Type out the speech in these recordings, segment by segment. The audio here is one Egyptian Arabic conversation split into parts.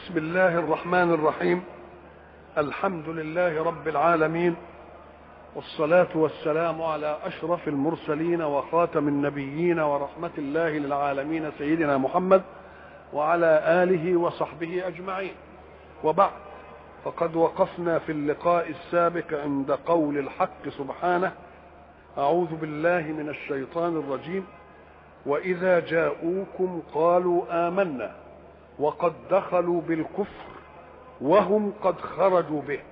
بسم الله الرحمن الرحيم الحمد لله رب العالمين والصلاة والسلام على أشرف المرسلين وخاتم النبيين ورحمة الله للعالمين سيدنا محمد وعلى آله وصحبه أجمعين وبعد فقد وقفنا في اللقاء السابق عند قول الحق سبحانه أعوذ بالله من الشيطان الرجيم وإذا جاءوكم قالوا آمنا وقد دخلوا بالكفر وهم قد خرجوا به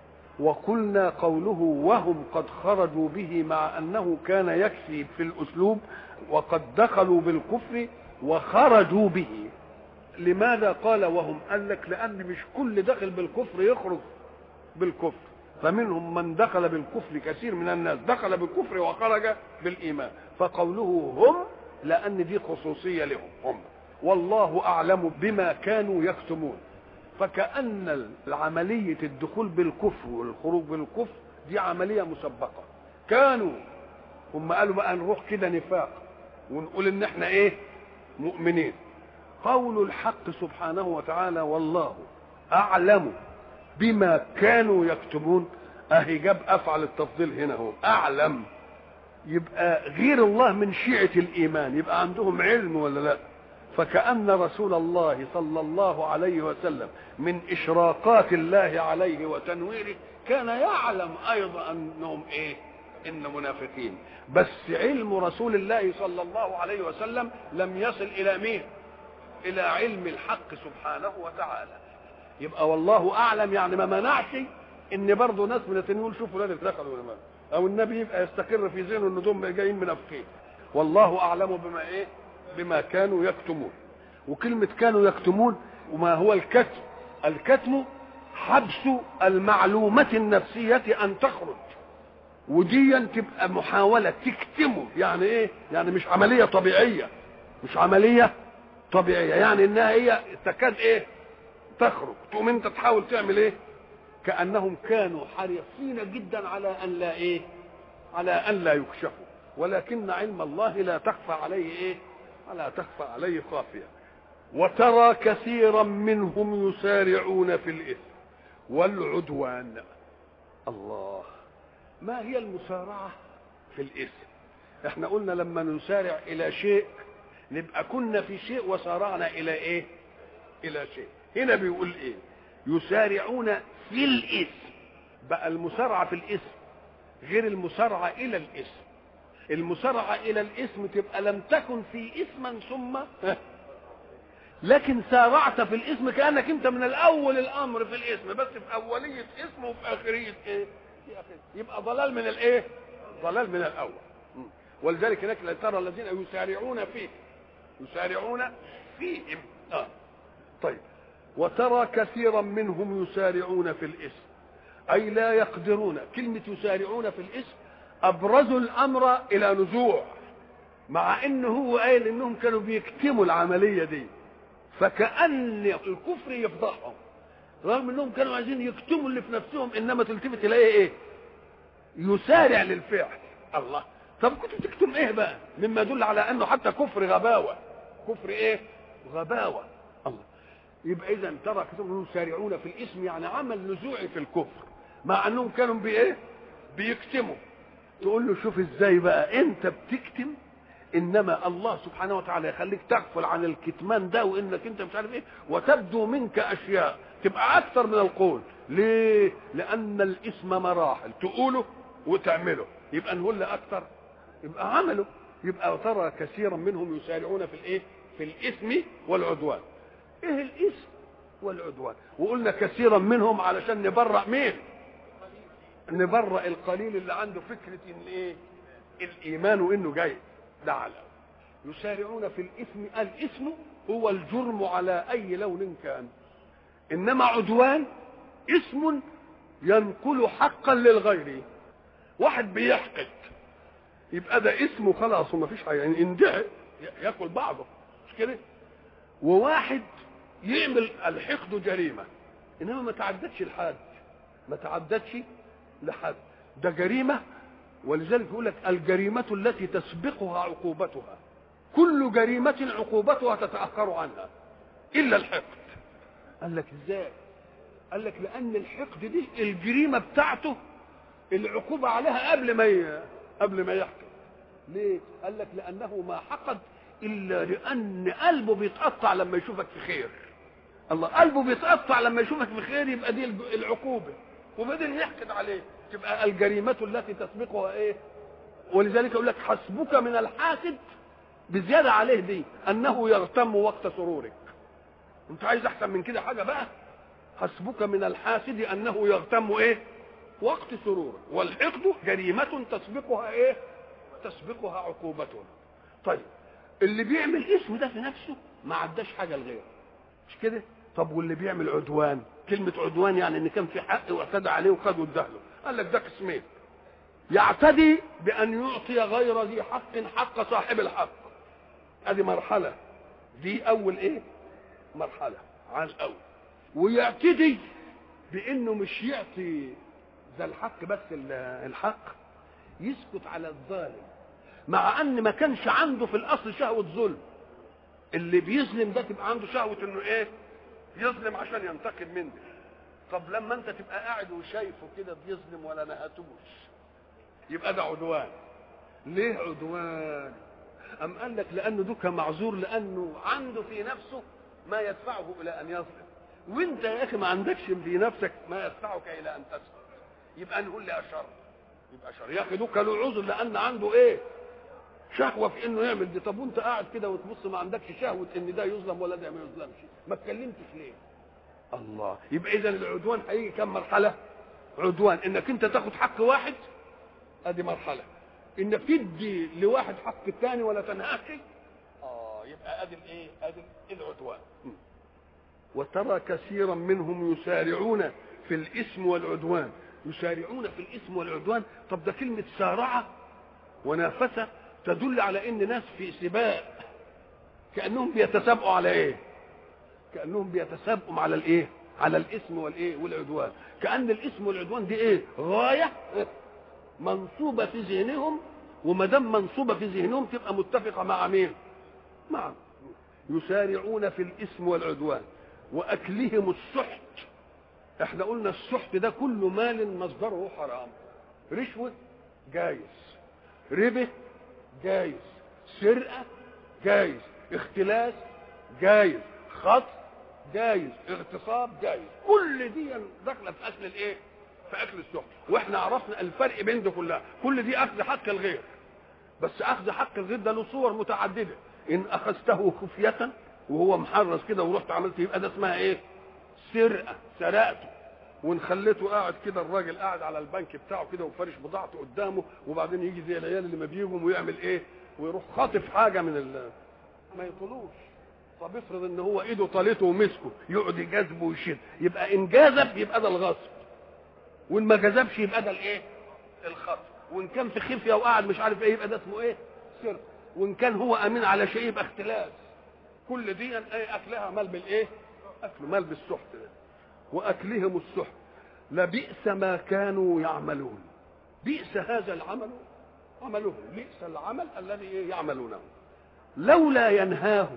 وقلنا قوله وهم قد خرجوا به مع انه كان يكفي في الاسلوب وقد دخلوا بالكفر وخرجوا به لماذا قال وهم قال لك لان مش كل دخل بالكفر يخرج بالكفر فمنهم من دخل بالكفر كثير من الناس دخل بالكفر وخرج بالايمان فقوله هم لان دي خصوصيه لهم هم والله اعلم بما كانوا يكتمون فكأن العملية الدخول بالكفر والخروج بالكفر دي عملية مسبقة كانوا هم قالوا بقى نروح كده نفاق ونقول ان احنا ايه مؤمنين قول الحق سبحانه وتعالى والله اعلم بما كانوا يكتبون اهي جاب افعل التفضيل هنا هو اعلم يبقى غير الله من شيعة الايمان يبقى عندهم علم ولا لا فكأن رسول الله صلى الله عليه وسلم من إشراقات الله عليه وتنويره كان يعلم أيضا أنهم إيه إن منافقين بس علم رسول الله صلى الله عليه وسلم لم يصل إلى مين إلى علم الحق سبحانه وتعالى يبقى والله أعلم يعني ما منعش إن برضه ناس من التانيين شوفوا فلان دخلوا ولا أو النبي يبقى يستقر في ذهنه إن دول جايين منافقين والله أعلم بما إيه بما كانوا يكتمون وكلمة كانوا يكتمون وما هو الكتم الكتم حبس المعلومة النفسية أن تخرج وديا تبقى محاولة تكتمه يعني ايه يعني مش عملية طبيعية مش عملية طبيعية يعني انها هي تكاد ايه تخرج تقوم انت تحاول تعمل ايه كأنهم كانوا حريصين جدا على ان لا ايه على ان لا يكشفوا ولكن علم الله لا تخفى عليه ايه ولا تخفى عليه خافية وترى كثيرا منهم يسارعون في الإثم والعدوان الله ما هي المسارعة في الإثم احنا قلنا لما نسارع إلى شيء نبقى كنا في شيء وسارعنا إلى إيه إلى شيء هنا بيقول إيه يسارعون في الإثم بقى المسارعة في الإثم غير المسارعة إلى الإثم المسارعة إلى الاسم تبقى لم تكن في اسما ثم لكن سارعت في الاسم كأنك أنت من الأول الأمر في الاسم بس في أولية اسم وفي آخرية إيه؟ يبقى ضلال من الإيه؟ ضلال من الأول ولذلك هناك ترى الذين يسارعون فيه يسارعون فيهم آه. طيب وترى كثيرا منهم يسارعون في الاسم أي لا يقدرون كلمة يسارعون في الاسم ابرزوا الامر الى نزوع مع انه هو قايل انهم كانوا بيكتموا العمليه دي فكان الكفر يفضحهم رغم انهم كانوا عايزين يكتموا اللي في نفسهم انما تلتفت تلاقيه ايه يسارع للفعل الله طب كنت بتكتم ايه بقى مما يدل على انه حتى كفر غباوه كفر ايه غباوه الله يبقى اذا ترى كتبهم يسارعون في الاسم يعني عمل نزوعي في الكفر مع انهم كانوا بايه بيكتموا تقول له شوف ازاي بقى انت بتكتم انما الله سبحانه وتعالى يخليك تغفل عن الكتمان ده وانك انت مش عارف ايه وتبدو منك اشياء تبقى اكثر من القول ليه لان الاسم مراحل تقوله وتعمله يبقى نقول له اكثر يبقى عمله يبقى ترى كثيرا منهم يسارعون في الايه في الاثم والعدوان ايه الاثم والعدوان وقلنا كثيرا منهم علشان نبرأ مين نبرأ القليل اللي عنده فكرة ان ايه الايمان وانه جاي ده على يسارعون في الاثم الاثم هو الجرم على اي لون كان انما عدوان اسم ينقل حقا للغير واحد بيحقد يبقى ده اسمه خلاص وما فيش حاجه يعني اندعي ياكل بعضه مش كده وواحد يعمل الحقد جريمه انما ما تعدتش لحد ما تعدتش لحد ده جريمه ولذلك يقول لك الجريمه التي تسبقها عقوبتها كل جريمه عقوبتها تتاخر عنها الا الحقد قال لك ازاي قال لك لان الحقد دي الجريمه بتاعته العقوبه عليها قبل ما ي... قبل ما يحكم ليه قال لك لانه ما حقد الا لان قلبه بيتقطع لما يشوفك في خير الله قلبه بيتقطع لما يشوفك في خير يبقى دي العقوبه وبعدين يحقد عليه تبقى الجريمه التي تسبقها ايه ولذلك يقول لك حسبك من الحاسد بزياده عليه دي انه يغتم وقت سرورك انت عايز احسن من كده حاجه بقى حسبك من الحاسد انه يغتم ايه وقت سرورك والحقد جريمه تسبقها ايه تسبقها عقوبة طيب اللي بيعمل اسم ده في نفسه ما عداش حاجه لغيره مش كده طب واللي بيعمل عدوان كلمه عدوان يعني ان كان في حق واعتدى عليه وخد وادهله قال لك ده قسمين يعتدي بان يعطي غير ذي حق حق صاحب الحق ادي مرحله دي اول ايه مرحله على الاول ويعتدي بانه مش يعطي ذا الحق بس الحق يسكت على الظالم مع ان ما كانش عنده في الاصل شهوه ظلم اللي بيظلم ده تبقى عنده شهوه انه ايه يظلم عشان ينتقم منه طب لما انت تبقى قاعد وشايفه كده بيظلم ولا نهتوش يبقى ده عدوان ليه عدوان ام قال لك لانه دوك معذور لانه عنده في نفسه ما يدفعه الى ان يظلم وانت يا اخي ما عندكش في نفسك ما يدفعك الى ان تسكت يبقى نقول لي اشر يبقى شر يا اخي دوك له عذر لان عنده ايه شهوه في انه يعمل دي طب وانت قاعد كده وتبص ما عندكش شهوه ان ده يظلم ولا ده ما يظلمش ما اتكلمتش ليه الله يبقى اذا العدوان هيجي كم مرحله عدوان انك انت تاخد حق واحد ادي مرحله انك تدي لواحد حق الثاني ولا تنهاش اه يبقى ادي الايه ادي العدوان وترى كثيرا منهم يسارعون في الاثم والعدوان يسارعون في الاثم والعدوان طب ده كلمه سارعه ونافسه تدل على ان ناس في سباق كانهم بيتسابقوا على ايه كانهم بيتسابقوا على الايه على الاثم والايه والعدوان كان الاثم والعدوان دي ايه غايه منصوبه في ذهنهم وما دام منصوبه في ذهنهم تبقى متفقه مع مين مع يسارعون في الاثم والعدوان واكلهم السحت احنا قلنا السحت ده كل مال مصدره حرام رشوه جايز ربه جايز سرقه جايز اختلاس جايز خطف جايز اغتصاب جايز كل دي داخله في اكل الايه في اكل السحت واحنا عرفنا الفرق بين دي كلها كل دي اخذ حق الغير بس اخذ حق الغير ده له صور متعدده ان اخذته خفيه وهو محرص كده ورحت عملت يبقى ده اسمها ايه سرقه سرقته وان خليته قاعد كده الراجل قاعد على البنك بتاعه كده وفارش بضاعته قدامه وبعدين يجي زي العيال اللي ما بيجوا ويعمل ايه ويروح خاطف حاجه من ال... ما يطلوش طب افرض ان هو ايده طالته ومسكه يقعد يجذبه ويشد يبقى ان جذب يبقى ده الغصب وان ما جذبش يبقى ده الايه الخطف وان كان في خفيه وقاعد مش عارف ايه يبقى ده اسمه ايه سرقه وان كان هو امين على شيء يبقى اختلاس كل دي ايه اكلها مال بالايه اكل مال بالسحت ده واكلهم السحت لبئس ما كانوا يعملون بئس هذا العمل عملهم بئس العمل الذي يعملونه لولا ينهاهم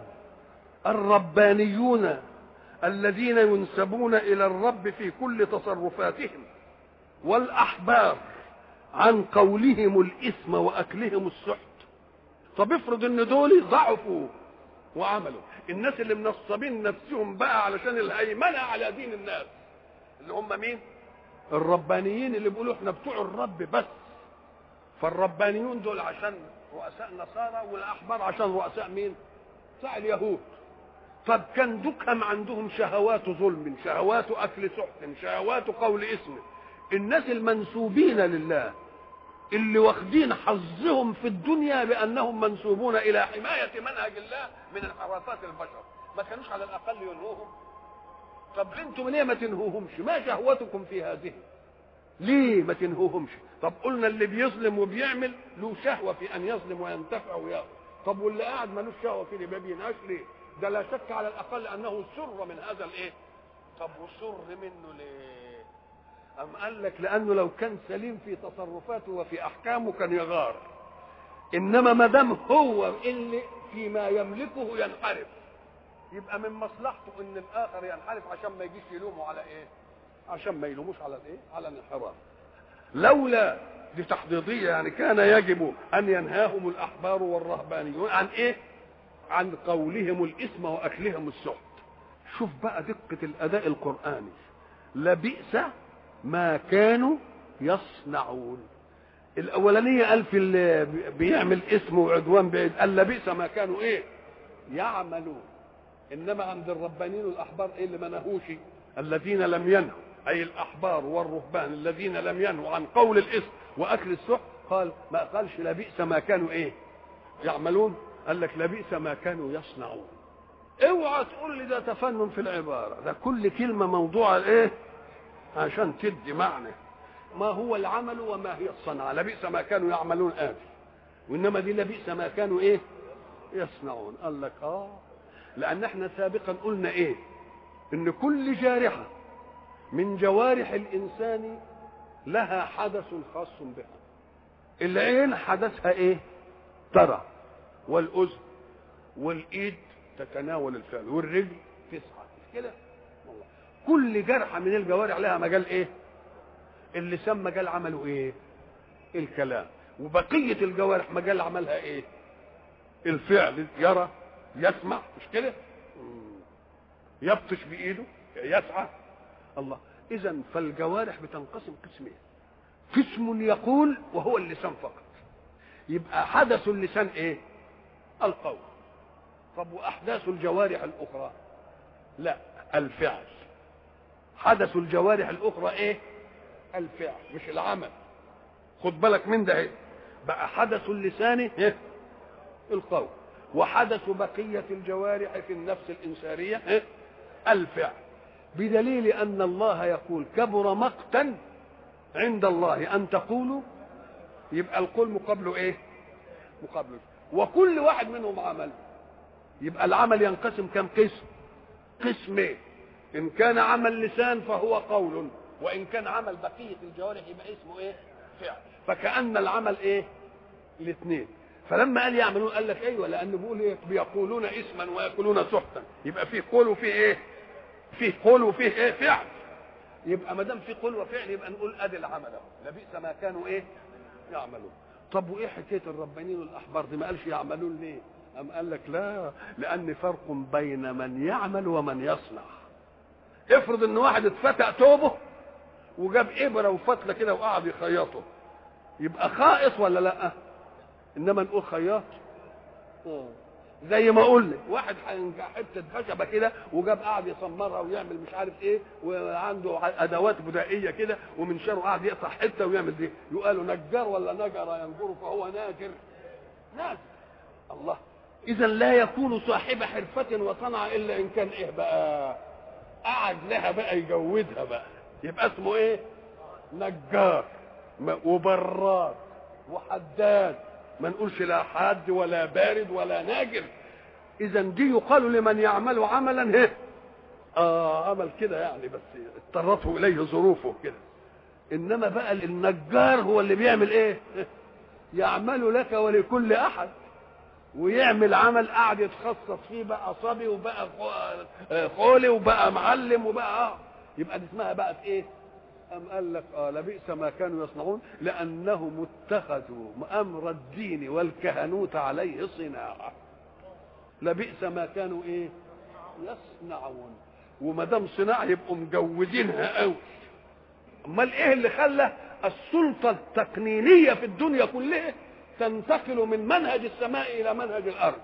الربانيون الذين ينسبون الى الرب في كل تصرفاتهم والاحبار عن قولهم الاثم واكلهم السحت طب افرض ان دول ضعفوا وعملوا الناس اللي منصبين نفسهم بقى علشان الهيمنه على دين الناس اللي هم مين الربانيين اللي بيقولوا احنا بتوع الرب بس فالربانيون دول عشان رؤساء النصارى والاحبار عشان رؤساء مين بتاع اليهود طب كان دكهم عندهم شهوات ظلم شهوات اكل سحت شهوات قول اسم الناس المنسوبين لله اللي واخدين حظهم في الدنيا بانهم منسوبون الى حمايه منهج الله من انحرافات البشر ما كانوش على الاقل ينهوهم طب انتم ليه ما تنهوهمش ما شهوتكم في هذه ليه ما تنهوهمش طب قلنا اللي بيظلم وبيعمل له شهوه في ان يظلم وينتفع ويأخذ طب واللي قاعد ملوش شهوه في ما بينهاش ليه ده لا شك على الاقل انه سر من هذا الايه طب وسر منه ليه أم قال لك لأنه لو كان سليم في تصرفاته وفي أحكامه كان يغار إنما ما دام هو اللي فيما يملكه ينحرف يبقى من مصلحته ان الاخر ينحرف عشان ما يجيش يلومه على ايه عشان ما يلوموش على الايه على الانحراف لولا دي تحضيضيه يعني كان يجب ان ينهاهم الاحبار والرهبانيون عن ايه عن قولهم الاثم واكلهم السحت شوف بقى دقه الاداء القراني لبئس ما كانوا يصنعون الاولانيه قال في اللي بيعمل اسم وعدوان بعيد قال لبئس ما كانوا ايه يعملون انما عند الربانيين والاحبار ايه اللي ما نهوش الذين لم ينهوا اي الاحبار والرهبان الذين لم ينهوا عن قول الاسم واكل السحت قال ما قالش لبئس ما كانوا ايه يعملون قال لك لبئس ما كانوا يصنعون اوعى تقول لي ده تفنن في العباره ده كل كلمه موضوعه ايه عشان تدي معنى ما هو العمل وما هي الصنعه لبئس ما كانوا يعملون آدي وانما دي لبئس ما كانوا ايه يصنعون قال لك اه لان احنا سابقا قلنا ايه ان كل جارحه من جوارح الانسان لها حدث خاص بها العين حدثها ايه ترى والاذن والايد تتناول الفعل والرجل تسعى مش كده والله كل جرحه من الجوارح لها مجال ايه اللسان مجال عمله ايه الكلام وبقيه الجوارح مجال عملها ايه الفعل يرى يسمع مش كده يبطش بايده يسعى الله اذا فالجوارح بتنقسم قسمين قسم يقول وهو اللسان فقط يبقى حدث اللسان ايه القول طب واحداث الجوارح الاخرى لا الفعل حدث الجوارح الاخرى ايه الفعل مش العمل خد بالك من ده ايه بقى حدث اللسان ايه القول وحدث بقية الجوارح في النفس الإنسانية إيه؟ الفعل بدليل أن الله يقول كبر مقتا عند الله أن تقولوا يبقى القول مقابله إيه؟ مقابله وكل واحد منهم عمل يبقى العمل ينقسم كم قسم؟ قسمين إن كان عمل لسان فهو قول وإن كان عمل بقية الجوارح يبقى اسمه إيه؟ فعل فكأن العمل إيه؟ الاثنين فلما قال يعملون قال لك ايوه لانه بيقول ايه بيقولون اسما وياكلون سحتا يبقى فيه قول وفيه ايه فيه قول وفيه ايه فعل يبقى ما دام في قول وفعل يبقى نقول ادي العمل اهو لبئس ما كانوا ايه يعملون طب وايه حكايه الربانيين والاحبار دي ما قالش يعملون ليه أم قال لك لا لأن فرق بين من يعمل ومن يصنع افرض ان واحد اتفتق توبه وجاب ابره وفتله كده وقعد يخيطه يبقى خائط ولا لا انما نقول خياط زي ما قلنا واحد حته خشبه كده وجاب قاعد يسمرها ويعمل مش عارف ايه وعنده ادوات بدائيه كده ومن شره قاعد يقطع حته ويعمل دي يقال نجار ولا نجر ينجر فهو ناجر ناجر الله اذا لا يكون صاحب حرفه وصنعه الا ان كان ايه بقى قعد لها بقى يجودها بقى يبقى اسمه ايه نجار وبراد وحداد ما نقولش لا حاد ولا بارد ولا ناجر اذا دي يقال لمن يعمل عملا هي اه عمل كده يعني بس اضطرته اليه ظروفه كده انما بقى النجار هو اللي بيعمل ايه يعمل لك ولكل احد ويعمل عمل قاعد يتخصص فيه بقى صبي وبقى خولي وبقى معلم وبقى اه يبقى دي اسمها بقى في ايه أم قال لك آه لبئس ما كانوا يصنعون لأنهم اتخذوا أمر الدين والكهنوت عليه صناعة لبئس ما كانوا إيه يصنعون وما دام صناعة يبقوا مجودينها قوي أمال إيه اللي خلى السلطة التقنينية في الدنيا كلها تنتقل من منهج السماء إلى منهج الأرض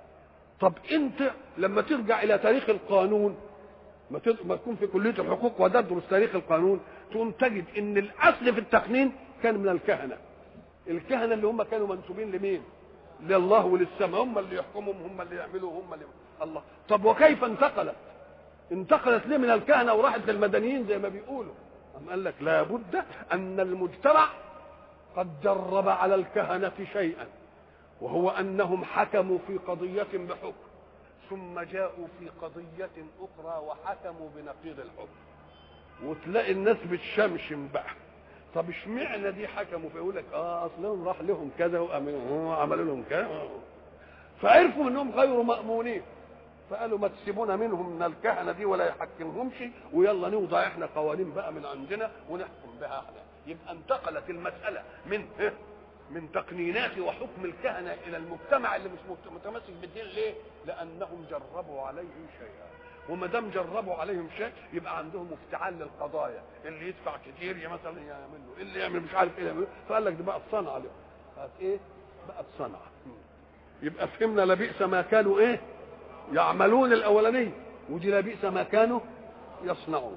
طب أنت لما ترجع إلى تاريخ القانون ما تكون في كليه الحقوق وتدرس تاريخ القانون تقوم تجد ان الاصل في التقنين كان من الكهنه الكهنه اللي هم كانوا منسوبين لمين لله وللسماء هم اللي يحكمهم هم اللي يعملوا هم اللي الله طب وكيف انتقلت انتقلت ليه من الكهنه وراحت للمدنيين زي ما بيقولوا أم قال لك لابد ان المجتمع قد جرب على الكهنه شيئا وهو انهم حكموا في قضيه بحكم ثم جاءوا في قضية أخرى وحكموا بنقيض الحكم وتلاقي الناس بتشمشم بقى طب اشمعنى دي حكموا فيقول لك اه اصلهم راح لهم كذا وعملوا لهم كذا فعرفوا انهم غير مأمونين فقالوا ما تسيبونا منهم من الكهنه دي ولا يحكمهمش ويلا نوضع احنا قوانين بقى من عندنا ونحكم بها احنا يبقى انتقلت المساله من إيه؟ من تقنينات وحكم الكهنه الى المجتمع اللي مش مت- متمسك بالدين ليه؟ لانهم جربوا عليهم شيئا وما دام جربوا عليهم شيء يبقى عندهم افتعال للقضايا اللي يدفع كتير يا مثلا يعمل له اللي يعمل مش عارف ايه يعمل له. فقال لك دي بقت صنعه لهم بقت ايه؟ بقت صنعه يبقى فهمنا لبئس ما كانوا ايه؟ يعملون الاولانيه ودي لبئس ما كانوا يصنعون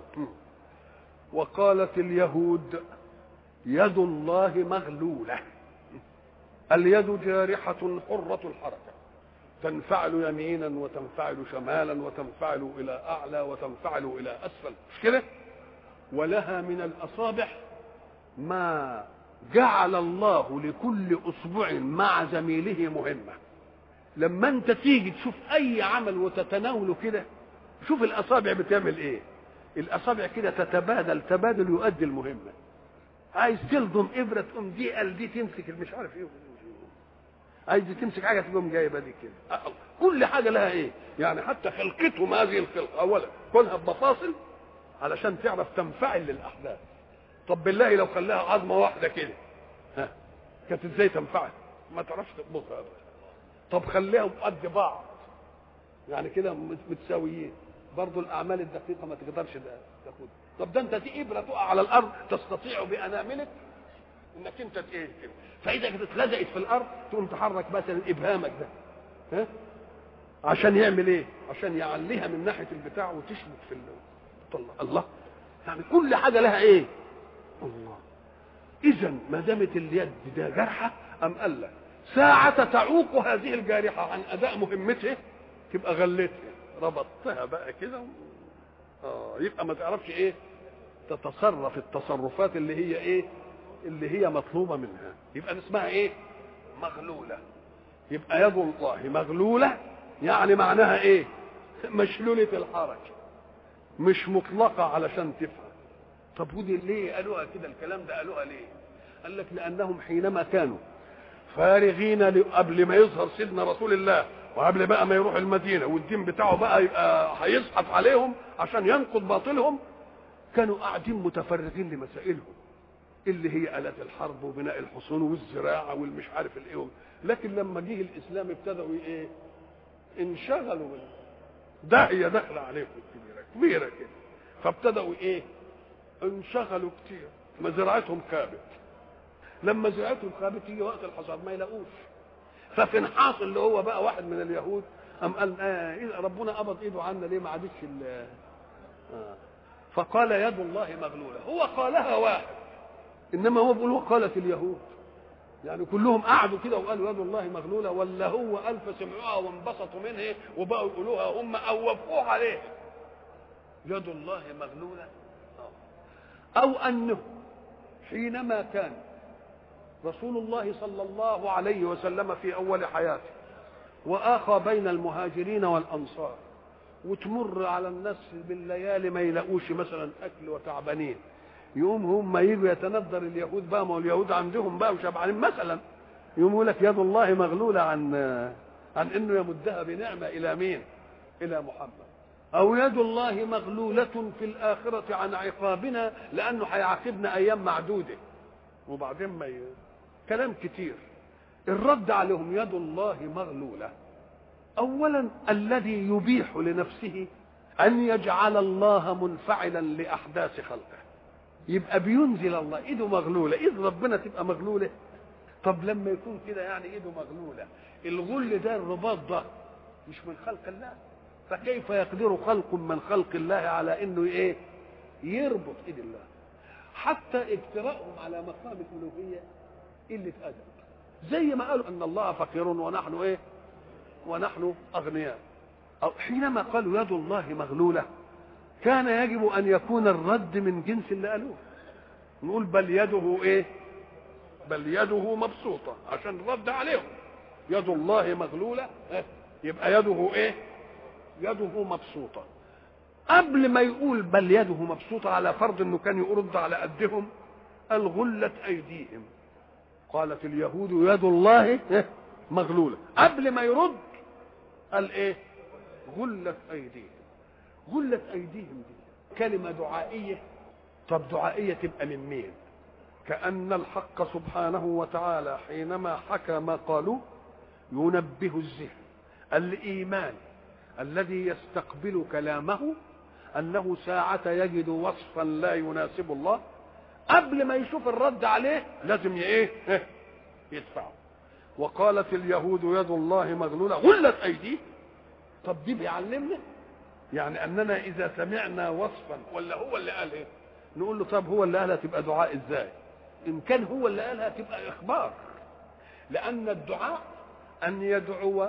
وقالت اليهود يد الله مغلوله اليد جارحه حره الحركه تنفعل يمينا وتنفعل شمالا وتنفعل الى اعلى وتنفعل الى اسفل مش كده ولها من الاصابع ما جعل الله لكل اصبع مع زميله مهمه لما انت تيجي تشوف اي عمل وتتناوله كده شوف الاصابع بتعمل ايه الاصابع كده تتبادل تبادل يؤدي المهمه عايز تلضم ابره تقوم دي قال دي تمسك مش عارف ايه عايز تمسك حاجه تقوم جايبه دي كده أه، كل حاجه لها ايه يعني حتى خلقتهم هذه الخلقه اولا كونها بمفاصل علشان تعرف تنفعل للاحداث طب بالله لو خلاها عظمه واحده كده ها كانت ازاي تنفعل ما تعرفش تطبخها ابدا طب خليهم قد بعض يعني كده مت- متساويين برضو الاعمال الدقيقه ما تقدرش ده- تاخدها طب ده انت دي ابره تقع على الارض تستطيع باناملك انك انت ت- ايه كده. فاذا كانت اتلزقت في الارض تقوم تحرك مثلا ابهامك ده ها عشان يعمل ايه عشان يعليها من ناحيه البتاع وتشبك في ال- طلع الله يعني كل حاجه لها ايه الله اذا ما دامت اليد ده جارحه ام قال لك ساعة تعوق هذه الجارحة عن أداء مهمته تبقى غلتها ربطتها بقى كده و... آه يبقى ما تعرفش إيه تتصرف التصرفات اللي هي إيه اللي هي مطلوبة منها يبقى اسمها إيه مغلولة يبقى يد الله مغلولة يعني معناها إيه مشلولة الحركة مش مطلقة علشان تفهم طب ودي ليه قالوها كده الكلام ده قالوها ليه قال لك لأنهم حينما كانوا فارغين ل- قبل ما يظهر سيدنا رسول الله وقبل بقى ما يروح المدينة والدين بتاعه بقى يبقى هيزحف عليهم عشان ينقض باطلهم كانوا قاعدين متفرغين لمسائلهم اللي هي آلات الحرب وبناء الحصون والزراعة والمش عارف الايه لكن لما جه الإسلام ابتدأوا ايه انشغلوا بال داهية داخلة عليهم كبيرة كبيرة كده فابتدأوا ايه انشغلوا كتير مزرعتهم خابت لما زرعتهم خابت يجي وقت الحصاد ما يلاقوش ففنحاص اللي هو بقى واحد من اليهود قام قال آه إيه ربنا قبض ايده عنا ليه ما عادتش ال- آه. فقال يد الله مغلوله هو قالها واحد انما هو بيقول وقالت اليهود يعني كلهم قعدوا كده وقالوا يد الله مغلوله ولا هو الف سمعوها وانبسطوا منها وبقوا يقولوها هم او وافقوا عليها يد الله مغلوله آه. او انه حينما كان رسول الله صلى الله عليه وسلم في اول حياته واخى بين المهاجرين والانصار وتمر على الناس بالليالي ما يلاقوش مثلا اكل وتعبانين يقوم هم يجوا يتندر اليهود بقى ما هو اليهود عندهم بقى وشبعانين مثلا يقوم يقول لك يد الله مغلوله عن عن انه يمدها بنعمه الى مين؟ الى محمد او يد الله مغلوله في الاخره عن عقابنا لانه هيعاقبنا ايام معدوده وبعدين ما ي... كلام كتير الرد عليهم يد الله مغلوله اولا الذي يبيح لنفسه ان يجعل الله منفعلا لاحداث خلقه يبقى بينزل الله ايده مغلوله ايد ربنا تبقى مغلوله طب لما يكون كده يعني ايده مغلوله الغل ده الرباط ده مش من خلق الله فكيف يقدر خلق من خلق الله على انه ايه يربط ايد الله حتى اجتراءهم على مقام الالوهيه قله ادب زي ما قالوا ان الله فقير ونحن ايه ونحن اغنياء أو حينما قالوا يد الله مغلوله كان يجب ان يكون الرد من جنس اللي قالوه نقول بل يده ايه بل يده مبسوطه عشان الرد عليهم يد الله مغلوله إيه؟ يبقى يده ايه يده مبسوطه قبل ما يقول بل يده مبسوطه على فرض انه كان يرد على قدهم قال غلت ايديهم قالت اليهود يد الله إيه؟ مغلوله قبل ما يرد قال ايه غلت ايديهم غلت ايديهم دي كلمه دعائيه طب دعائيه تبقى من مين كان الحق سبحانه وتعالى حينما حكى ما قالوا ينبه الذهن الايمان الذي يستقبل كلامه انه ساعة يجد وصفا لا يناسب الله قبل ما يشوف الرد عليه لازم ايه يدفعه وقالت اليهود يد الله مغلولة غلت ايديه طب دي بيعلمنا يعني اننا اذا سمعنا وصفا ولا هو اللي قال ايه نقول له طب هو اللي قالها تبقى دعاء ازاي ان كان هو اللي قالها تبقى اخبار لان الدعاء ان يدعو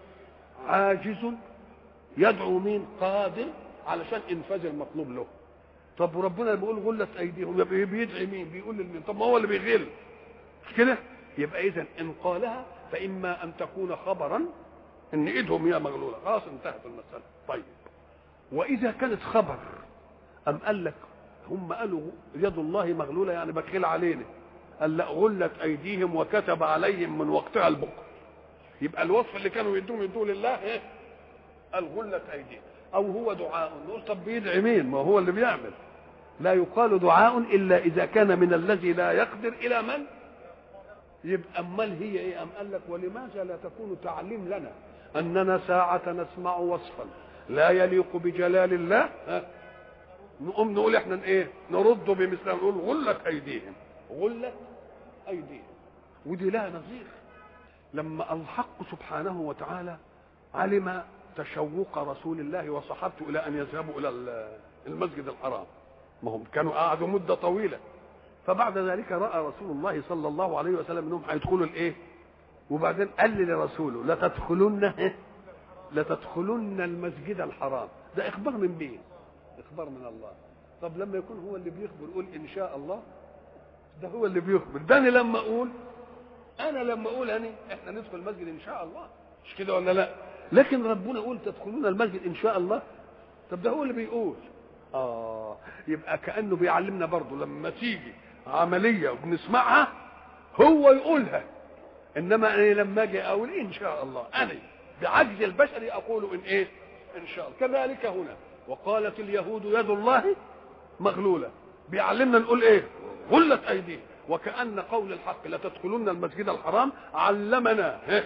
عاجز يدعو مين قادر علشان انفاذ المطلوب له طب وربنا بيقول غلت ايديهم يبقى بيدعي مين بيقول لمين طب ما هو اللي بيغل مش كده يبقى اذا ان قالها فاما ان تكون خبرا ان ايدهم هي مغلوله خلاص انتهت المساله طيب واذا كانت خبر ام قال لك هم قالوا يد الله مغلوله يعني بخيل علينا قال لا غلت ايديهم وكتب عليهم من وقتها البكر يبقى الوصف اللي كانوا يدوهم يدوه لله ايه قال غلت ايديهم او هو دعاء نقول طب بيدعي مين ما هو اللي بيعمل لا يقال دعاء الا اذا كان من الذي لا يقدر الى من يبقى امال هي ايه ام قال لك ولماذا لا تكون تعليم لنا اننا ساعة نسمع وصفا لا يليق بجلال الله ها نقوم نقول احنا ايه نرد بمثله نقول غلت ايديهم غلت ايديهم ودي لها نظير لما الحق سبحانه وتعالى علم تشوق رسول الله وصحابته الى ان يذهبوا الى المسجد الحرام ما هم كانوا قعدوا مده طويله فبعد ذلك راى رسول الله صلى الله عليه وسلم انهم هيدخلوا الايه وبعدين قال لرسوله لتدخلن لتدخلن المسجد الحرام ده اخبار من مين اخبار من الله طب لما يكون هو اللي بيخبر يقول ان شاء الله ده هو اللي بيخبر ده انا لما اقول انا لما اقول انا احنا ندخل المسجد ان شاء الله مش كده ولا لا لكن ربنا يقول تدخلون المسجد ان شاء الله طب ده هو اللي بيقول اه يبقى كانه بيعلمنا برضه لما تيجي عمليه وبنسمعها هو يقولها انما انا لما اجي اقول ان شاء الله انا بعجز البشر اقول ان ايه ان شاء الله كذلك هنا وقالت اليهود يد الله مغلوله بيعلمنا نقول ايه غلت ايديهم وكان قول الحق لتدخلن المسجد الحرام علمنا إيه؟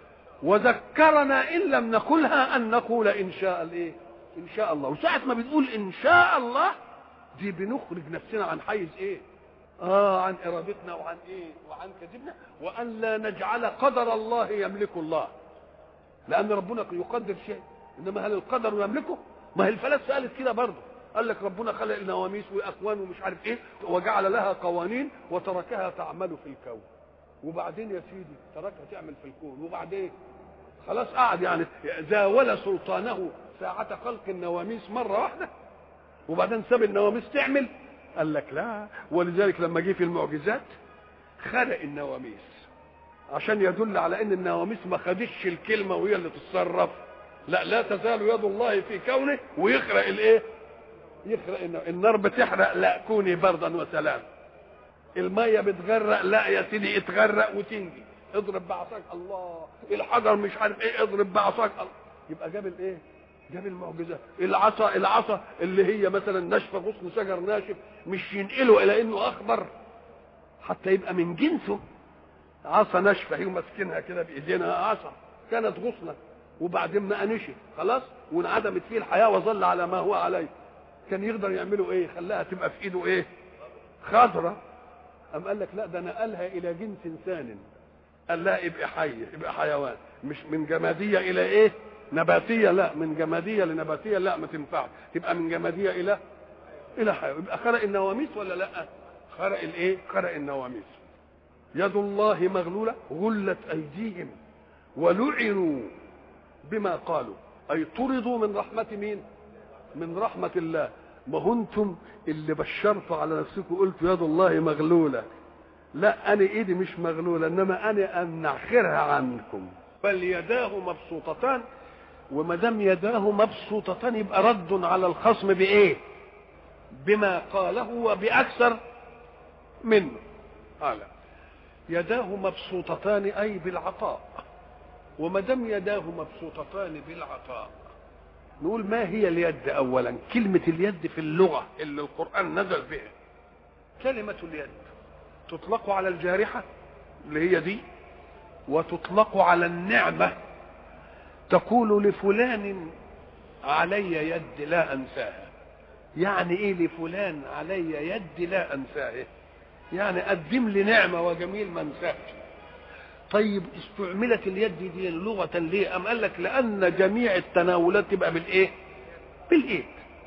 وذكرنا ان لم نقلها ان نقول ان شاء الايه ان شاء الله وساعه ما بتقول ان شاء الله دي بنخرج نفسنا عن حيز ايه اه عن ارادتنا وعن ايه وعن كذبنا وان لا نجعل قدر الله يملك الله لان ربنا يقدر شيء انما هل القدر يملكه ما هي الفلاسفه قالت كده برضه قال لك ربنا خلق النواميس واكوان ومش عارف ايه وجعل لها قوانين وتركها تعمل في الكون وبعدين يا سيدي تركها تعمل في الكون وبعدين خلاص قعد يعني زاول سلطانه ساعة خلق النواميس مرة واحدة وبعدين ساب النواميس تعمل قال لك لا ولذلك لما جه في المعجزات خلق النواميس عشان يدل على ان النواميس ما خدتش الكلمه وهي اللي تتصرف لا لا تزال يد الله في كونه ويخرق الايه يخرق النار بتحرق لا كوني بردا وسلام الميه بتغرق لا يا سيدي اتغرق وتنجي اضرب بعصاك الله الحجر مش عارف ايه اضرب بعصاك الله يبقى جاب الايه جاب المعجزه العصا العصا اللي هي مثلا ناشفه غصن شجر ناشف مش ينقله الى انه اخضر حتى يبقى من جنسه عصا ناشفه هي ماسكينها كده بايدينا عصا كانت غصنه وبعدين ما نشف خلاص وانعدمت فيه الحياه وظل على ما هو عليه كان يقدر يعملوا ايه خلاها تبقى في ايده ايه خضره أم قال لك لا ده نقلها إلى جنس ثان قال لا ابقى حي ابقى حيوان مش من جمادية إلى إيه نباتية لا من جمادية لنباتية لا ما تنفعش تبقى من جمادية إلى إلى حيوان يبقى خرق النواميس ولا لا خرق الإيه خرق النواميس يد الله مغلولة غلت أيديهم ولعنوا بما قالوا أي طردوا من رحمة مين من رحمة الله ما هو انتم اللي بشرتوا على نفسكم قلتوا يد الله مغلولة لا أنا إيدي مش مغلولة إنما أنا أنعخرها عنكم بل يداه مبسوطتان وما دام يداه مبسوطتان يبقى رد على الخصم بإيه؟ بما قاله وبأكثر منه قال يداه مبسوطتان أي بالعطاء وما دام يداه مبسوطتان بالعطاء نقول ما هي اليد اولا كلمه اليد في اللغه اللي القران نزل بها كلمه اليد تطلق على الجارحه اللي هي دي وتطلق على النعمه تقول لفلان علي يد لا انساها يعني ايه لفلان علي يد لا انساها يعني قدم لي نعمه وجميل ما انساهش طيب استعملت اليد دي لغه ليه ام قال لك لان جميع التناولات تبقى بالايه بالايد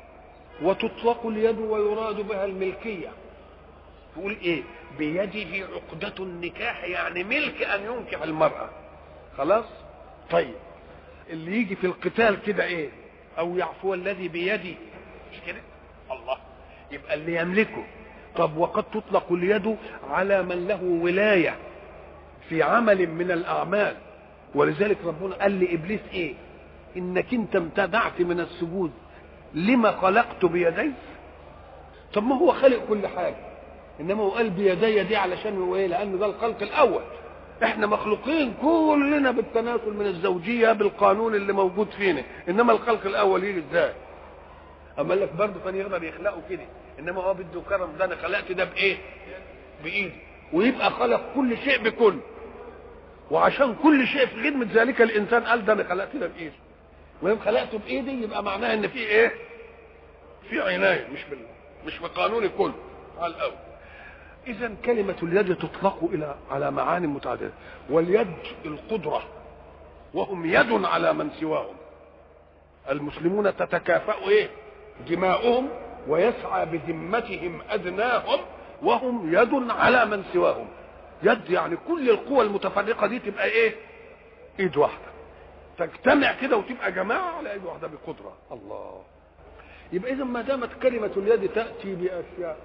وتطلق اليد ويراد بها الملكيه تقول ايه بيده عقدة النكاح يعني ملك ان ينكح المرأة خلاص طيب اللي يجي في القتال كده ايه او يعفو الذي بيدي مش كده الله يبقى اللي يملكه طب وقد تطلق اليد على من له ولايه في عمل من الاعمال ولذلك ربنا قال لابليس ايه انك انت امتنعت من السجود لما خلقت بيدي طب ما هو خلق كل حاجه انما هو قال بيدي دي علشان هو ايه لان ده الخلق الاول احنا مخلوقين كلنا بالتناسل من الزوجيه بالقانون اللي موجود فينا انما الخلق الاول يجي ازاي اما قال لك برضه كان يقدر يخلقه كده انما هو بده كرم ده انا خلقت ده بايه بايدي ويبقى خلق كل شيء بكل وعشان كل شيء في خدمه ذلك الانسان قال ده انا خلقت ده بايدي ويوم خلقته بايدي يبقى معناها ان في ايه في عنايه مش بال مش بقانون الكل على الاول اذا كلمه اليد تطلق الى على معاني متعدده واليد القدره وهم يد على من سواهم المسلمون تتكافأ ايه دماؤهم ويسعى بذمتهم ادناهم وهم يد على من سواهم يد يعني كل القوى المتفرقه دي تبقى ايه ايد واحده تجتمع كده وتبقى جماعه على ايد واحده بقدره الله يبقى اذا ما دامت كلمه اليد تاتي باشياء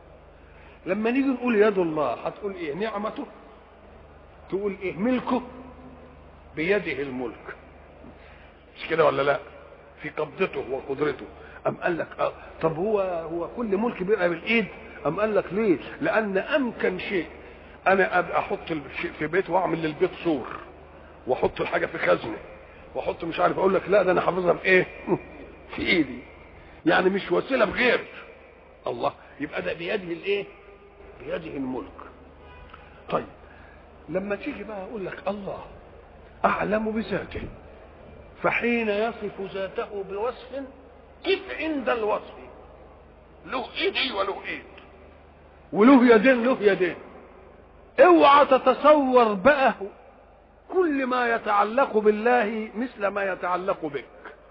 لما نيجي نقول يد الله هتقول ايه نعمته تقول ايه ملكه بيده الملك مش كده ولا لا في قبضته وقدرته ام قال لك اه طب هو هو كل ملك بيبقى بالايد ام قال لك ليه لان امكن شيء انا ابقى احط الشيء في بيت واعمل للبيت سور واحط الحاجه في خزنه واحط مش عارف اقول لك لا ده انا حافظها بايه في ايدي يعني مش وسيله بغير الله يبقى ده بيده الايه بيده الملك طيب لما تيجي بقى اقول لك الله اعلم بذاته فحين يصف ذاته بوصف كيف عند الوصف له ايد وله ايد وله يدين له يدين اوعى تتصور بقى كل ما يتعلق بالله مثل ما يتعلق بك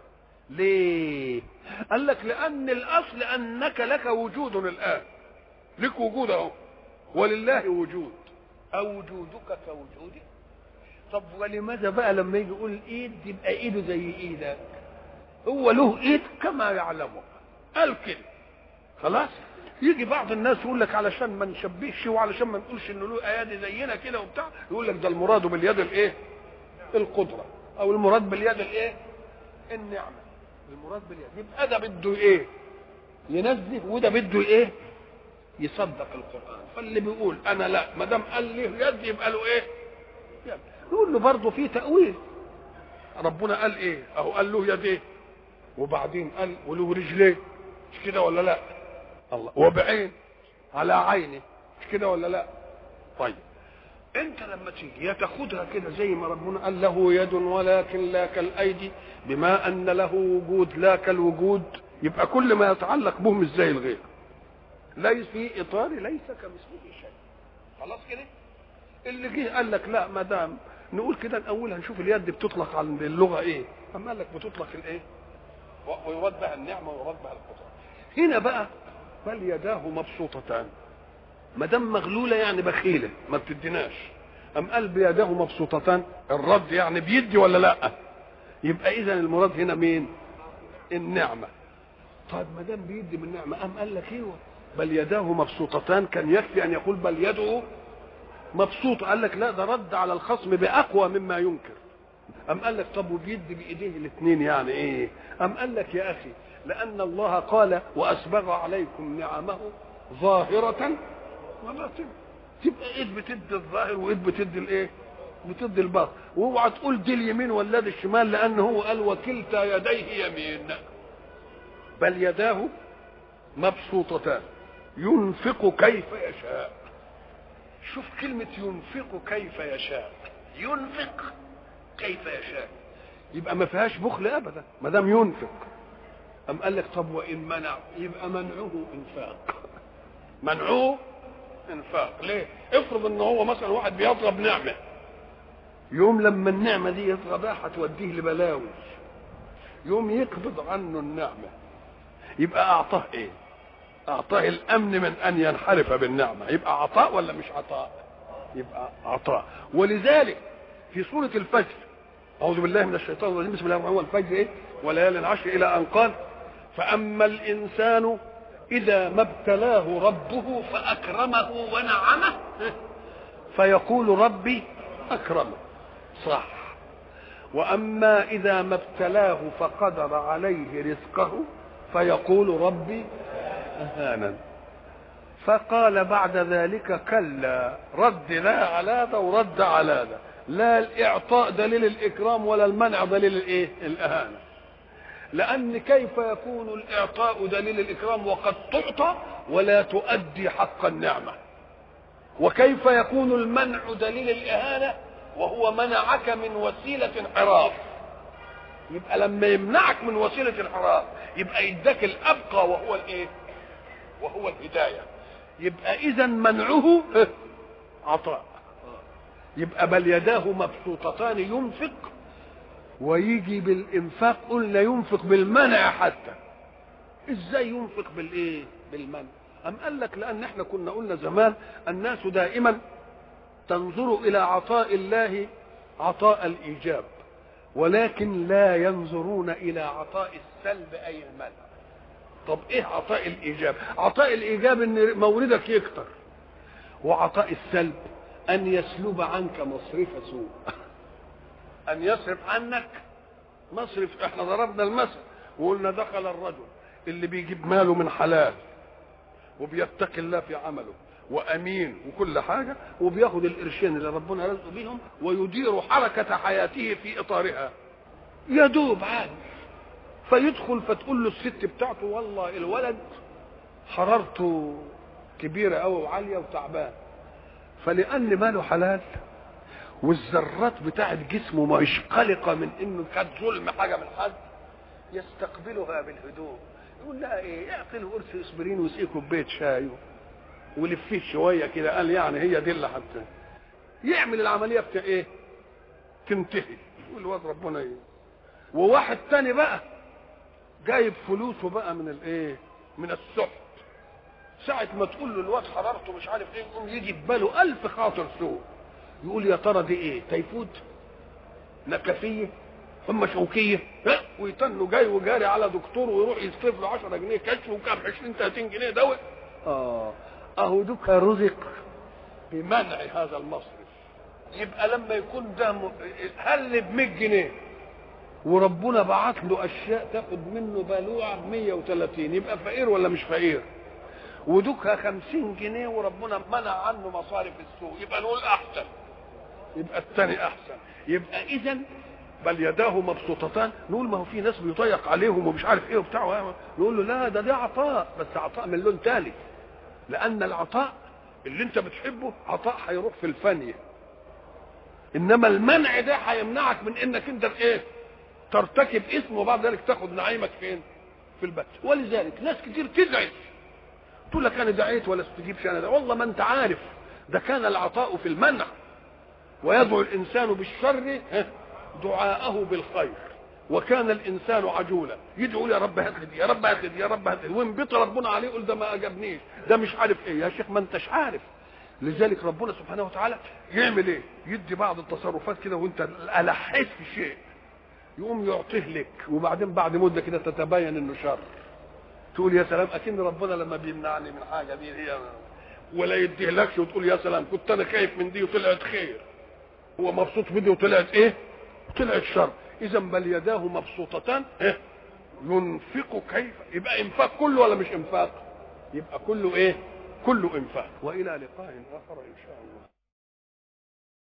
ليه قال لك لان الاصل انك لك وجود الان لك وجود اهو ولله وجود اوجودك كوجودي طب ولماذا بقى لما يجي يقول ايد يبقى ايده زي ايدك هو له ايد كما يعلمه قال كده خلاص يجي بعض الناس يقول لك علشان ما نشبهش وعلشان ما نقولش انه له ايادي زينا كده وبتاع يقول لك ده المراد باليد الايه القدره او المراد باليد الايه النعمه المراد باليد يبقى ده بده ايه ينزه وده بده ايه يصدق القران فاللي بيقول انا لا ما دام قال له يد يبقى له ايه يد يقول له برضه في تاويل ربنا قال ايه اهو قال له يديه وبعدين قال وله رجليه مش كده ولا لا الله وبعين على عينه مش كده ولا لا طيب انت لما تيجي يا تاخدها كده زي ما ربنا قال له يد ولكن لا كالايدي بما ان له وجود لا كالوجود يبقى كل ما يتعلق به مش زي الغير ليس في اطار ليس كمثله شيء خلاص كده اللي جه قال لك لا ما دام نقول كده الاول هنشوف اليد بتطلق على اللغه ايه اما قال لك بتطلق الايه ويراد بها النعمه ويراد بها القدره هنا بقى بل يداه مبسوطتان ما دام مغلوله يعني بخيله ما بتديناش ام قال بيداه مبسوطتان الرد يعني بيدي ولا لا يبقى اذا المراد هنا مين النعمه طيب ما دام بيدي من نعمه ام قال لك ايوه بل يداه مبسوطتان كان يكفي ان يقول بل يده مبسوط قال لك لا ده رد على الخصم باقوى مما ينكر ام قال لك طب وبيدي بايديه الاثنين يعني ايه ام قال لك يا اخي لان الله قال واسبغ عليكم نعمه ظاهره وباطنه تبقى ايد بتدي الظاهر وايد بتدي الايه بتدي الباطل واوعى تقول دي اليمين ولا دي الشمال لان هو قال وكلتا يديه يمين بل يداه مبسوطتان ينفق كيف يشاء شوف كلمة ينفق كيف يشاء ينفق كيف يشاء يبقى ما فيهاش بخل ابدا ما دام ينفق أم قال لك طب وإن منع يبقى منعه إنفاق منعه إنفاق ليه؟ افرض إن هو مثلا واحد بيطلب نعمة يوم لما النعمة دي يطلبها هتوديه لبلاوي يوم يقبض عنه النعمة يبقى أعطاه إيه؟ أعطاه الأمن من أن ينحرف بالنعمة يبقى عطاء ولا مش عطاء؟ يبقى عطاء ولذلك في سورة الفجر أعوذ بالله من الشيطان الرجيم بسم الله الرحمن الرحيم الفجر إيه؟ وليالي العشر إلى أن قال فأما الإنسان إذا ما ابتلاه ربه فأكرمه ونعمه فيقول ربي أكرمه صح وأما إذا ما ابتلاه فقدر عليه رزقه فيقول ربي أهانا فقال بعد ذلك كلا رد لا على ذا ورد على ذا لا الإعطاء دليل الإكرام ولا المنع دليل الإيه؟ الإهانة لأن كيف يكون الإعطاء دليل الإكرام وقد تعطى ولا تؤدي حق النعمة وكيف يكون المنع دليل الإهانة وهو منعك من وسيلة انحراف يبقى لما يمنعك من وسيلة انحراف يبقى يدك الأبقى وهو الإيه وهو الهداية يبقى إذا منعه عطاء يبقى بل يداه مبسوطتان ينفق ويجي بالانفاق قلنا ينفق بالمنع حتى ازاي ينفق بالايه بالمنع ام قال لك لان احنا كنا قلنا زمان الناس دائما تنظر الى عطاء الله عطاء الايجاب ولكن لا ينظرون الى عطاء السلب اي المنع طب ايه عطاء الايجاب عطاء الايجاب ان موردك يكتر وعطاء السلب ان يسلب عنك مصرف سوء ان يصرف عنك مصرف احنا ضربنا المثل وقلنا دخل الرجل اللي بيجيب ماله من حلال وبيتقي الله في عمله وامين وكل حاجه وبياخد القرشين اللي ربنا رزقه بيهم ويدير حركه حياته في اطارها يدوب عادي فيدخل فتقول له الست بتاعته والله الولد حرارته كبيره قوي وعاليه وتعبان فلان ماله حلال والذرات بتاعت جسمه مش قلقة من انه كانت ظلم حاجة من حد يستقبلها بالهدوء يقول لها ايه اعطي له قرص اسبرين واسقيه كوبايه شاي ولفيه شويه كده قال يعني هي دي اللي حتى يعمل العمليه بتاع ايه تنتهي يقول الواد ربنا ايه وواحد تاني بقى جايب فلوسه بقى من الايه من السحت ساعة ما تقول له الواد حرارته مش عارف ايه يقوم يجي في باله ألف خاطر سوء يقول يا ترى دي ايه تيفود نكفيه ثم شوكيه ها ويتنوا جاي وجاري على دكتور ويروح يصرف له 10 جنيه كشف وكام 20 30 جنيه دواء اه اهو دوك رزق بمنع هذا المصرف يبقى لما يكون ده م... هل ب 100 جنيه وربنا بعت له اشياء تاخد منه بلوعه ب 130 يبقى فقير ولا مش فقير ودوكها 50 جنيه وربنا منع عنه مصارف السوق يبقى نقول احسن يبقى الثاني احسن يبقى اذا بل يداه مبسوطتان نقول ما هو في ناس بيضيق عليهم ومش عارف ايه وبتاع نقول له لا ده ده عطاء بس عطاء من لون تالي لان العطاء اللي انت بتحبه عطاء هيروح في الفانيه انما المنع ده هيمنعك من انك انت ايه ترتكب اسم وبعد ذلك تاخد نعيمك فين في البيت ولذلك ناس كتير تدعي تقول لك انا دعيت ولا استجيبش انا ده والله ما انت عارف ده كان العطاء في المنع ويدعو الانسان بالشر دعاءه بالخير وكان الانسان عجولا يدعو يا رب هات لي يا رب هات لي يا رب هات لي وينبط ربنا عليه يقول ده ما اجابنيش ده مش عارف ايه يا شيخ ما انتش عارف لذلك ربنا سبحانه وتعالى يعمل ايه يدي بعض التصرفات كده وانت الحيت في شيء يقوم يعطيه لك وبعدين بعد مده كده تتبين انه شر تقول يا سلام اكن ربنا لما بيمنعني من حاجه دي هي ولا يديهلكش وتقول يا سلام كنت انا خايف من دي وطلعت خير هو مبسوط بدي وطلعت ايه طلعت شر اذا بل يداه مبسوطتان إيه؟ ينفق كيف يبقى انفاق كله ولا مش انفاق يبقى كله ايه كله انفاق والى لقاء اخر ان شاء الله